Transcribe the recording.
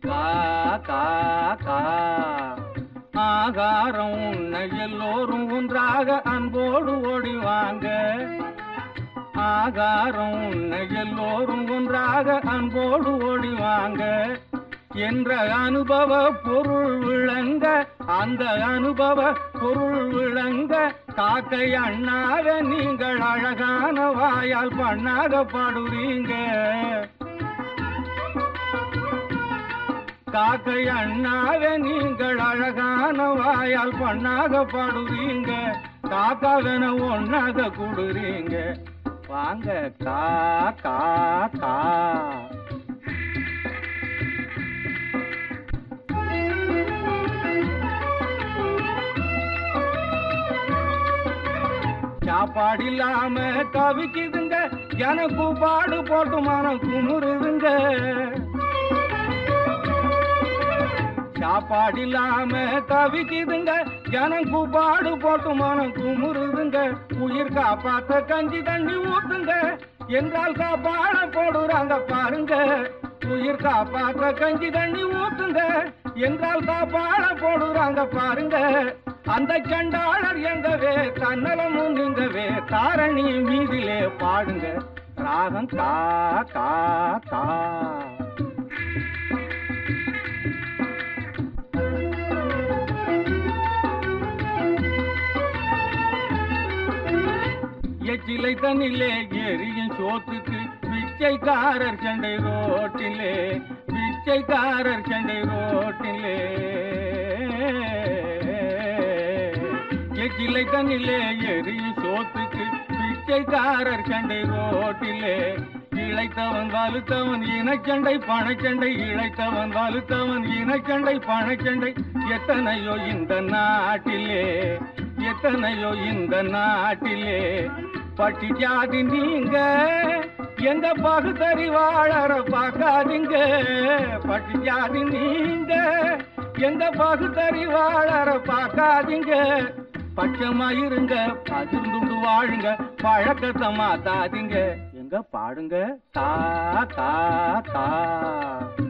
கா கா கா ஆகாரம் உண்ண எல்லோரும் ஒன்றாக அன்போடு ஓடிவாங்க ஆகாரம் உண்ண எல்லோரும் ஒன்றாக அன்போடு ஓடிவாங்க என்ற அனுபவ பொருள் விளங்க அந்த அனுபவ பொருள் விளங்க காக்கை அண்ணாக நீங்கள் அழகான வாயால் பண்ணாக பாடுறீங்க காக்கை அண்ணாக நீங்கள் அழகான வாயால் பண்ணாக பாடுறீங்க காக்காவன ஒன்னாக கூடுறீங்க வாங்க கா கா கா சாப்பாடு இல்லாம தவிக்குதுங்க எனக்கு பாடு போட்டு மனம் குமுறுதுங்க சாப்பாடு இல்லாம தவிக்குதுங்க ஜனம் கூப்பாடு போட்டு மனம் குமுறுதுங்க உயிர் காப்பாத்த கஞ்சி தண்ணி ஊத்துங்க என்றால் காப்பாட போடுறாங்க பாருங்க உயிர் காப்பாத்த கஞ்சி தண்ணி ஊத்துங்க என்றால் காப்பாட போடுறாங்க பாருங்க அந்த சண்டாளர் எங்கவே தன்னலமும் நீங்கவே தாரணி மீதிலே பாடுங்க ராகம் கா கா கா எச்சிலை தண்ணிலே எரியும் சோத்துக்கு பிச்சைக்காரர் சண்டை ரோட்டிலே பிச்சைக்காரர் சண்டை ரோட்டிலே எச்சிலை தண்ணிலே எரியும் சோத்துக்கு பிச்சைக்காரர் சண்டை ரோட்டிலே இழைத்தவன் வலுத்தவன் இனச்சண்டை பணச்சண்டை இழைத்தவன் வலுத்தவன் இனச்சண்டை பணச்சண்டை எத்தனையோ இந்த நாட்டிலே எத்தனையோ இந்த நாட்டிலே பட்டி ஜாதி நீங்க எந்த பகுத்தறிவாளர பார்க்காதீங்க பட்டி ஜாதி நீங்க எந்த பகுத்தறிவாளர பார்க்காதீங்க பட்சமா இருங்க பகிர்ந்துண்டு வாழுங்க பழக்கத்தை மாத்தாதீங்க எங்க பாடுங்க கா கா கா